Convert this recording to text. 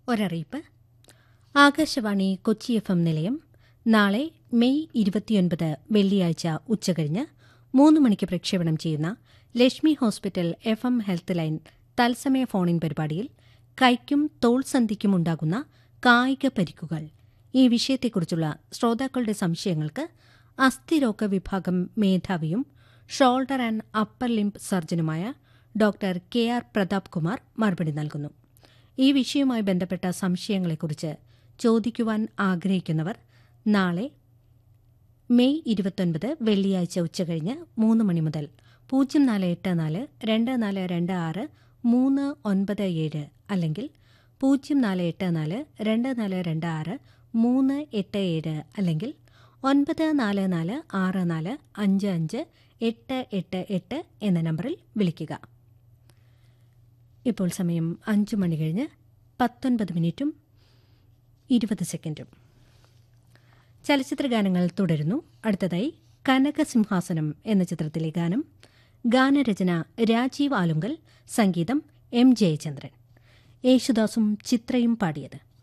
ഒരറിയിപ്പ് Akashvani Kochi F M നിലയം നാളെ May ഇരുപത്തിയൊൻപത് വെള്ളിയാഴ്ച ഉച്ചകഴിഞ്ഞ് മൂന്ന് മണിക്ക് പ്രക്ഷേപണം ചെയ്യുന്ന Lakshmi hospital F M health line തത്സമയ ഫോണിൻ പരിപാടിയിൽ കൈക്കും തോൾ സന്ധിക്കും ഉണ്ടാകുന്ന കായിക പരിക്കുകൾ ഈ വിഷയത്തെക്കുറിച്ചുള്ള ശ്രോതാക്കളുടെ സംശയങ്ങൾക്ക് അസ്ഥിരോഗ വിഭാഗം മേധാവിയും ഷോൾഡർ ആൻഡ് അപ്പർ ലിംബ് സർജനുമായ doctor K R Pratap Kumar മറുപടി നൽകുന്നു ഈ വിഷയവുമായി ബന്ധപ്പെട്ട സംശയങ്ങളെക്കുറിച്ച് ചോദിക്കുവാൻ ആഗ്രഹിക്കുന്നവർ നാളെ മെയ് ഇരുപത്തൊൻപത് വെള്ളിയാഴ്ച ഉച്ചകഴിഞ്ഞ് മൂന്ന് മണി മുതൽ പൂജ്യം നാല് എട്ട് നാല് രണ്ട് നാല് രണ്ട് ആറ് മൂന്ന് ഒൻപത് ഏഴ് അല്ലെങ്കിൽ പൂജ്യം നാല് എട്ട് നാല് രണ്ട് നാല് രണ്ട് ആറ് മൂന്ന് എട്ട് ഏഴ് അല്ലെങ്കിൽ ഒൻപത് നാല് നാല് ആറ് നാല് അഞ്ച് അഞ്ച് എട്ട് എട്ട് എട്ട് എന്ന നമ്പറിൽ വിളിക്കുക ഇപ്പോൾ സമയം അഞ്ചു മണി കഴിഞ്ഞ് പത്തൊൻപത് മിനിറ്റും ഇരുപത് സെക്കൻഡും ചലച്ചിത്ര ഗാനങ്ങൾ തുടരുന്നു അടുത്തതായി കനകസിംഹാസനം എന്ന ചിത്രത്തിലെ ഗാനം ഗാനരചന രാജീവ് ആലുങ്കൽ സംഗീതം എം ജയചന്ദ്രൻ യേശുദാസും ചിത്രയും പാടിയത്